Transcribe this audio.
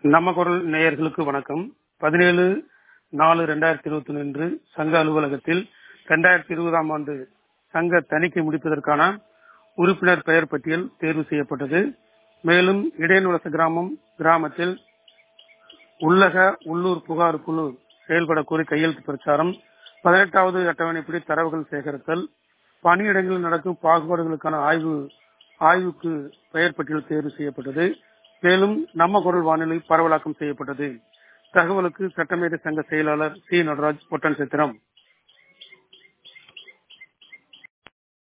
நம்ம குரல் நேயர்களுக்கு வணக்கம் பதினேழு நாலு ரெண்டாயிரத்தி இருபத்தி ஒன்று சங்க அலுவலகத்தில் ரெண்டாயிரத்தி இருபதாம் ஆண்டு சங்க தணிக்கை முடிப்பதற்கான உறுப்பினர் பெயர் பட்டியல் தேர்வு செய்யப்பட்டது மேலும் இடையன்வலச கிராமம் கிராமத்தில் உள்ளக உள்ளூர் புகார் குழு செயல்பட கோரி கையெழுத்து பிரச்சாரம் பதினெட்டாவது அட்டவணைப்படி தரவுகள் சேகரித்தல் பணியிடங்களில் நடக்கும் பாகுபாடுகளுக்கான ஆய்வு ஆய்வுக்கு பெயர் பட்டியல் தேர்வு செய்யப்பட்டது மேலும் நம்ம குரல் வானொலி பரவலாக்கம் செய்யப்பட்டது தகவலுக்கு சட்டமேதை சங்க செயலாளர் சி நடராஜ் ஒட்டன் சித்திரம்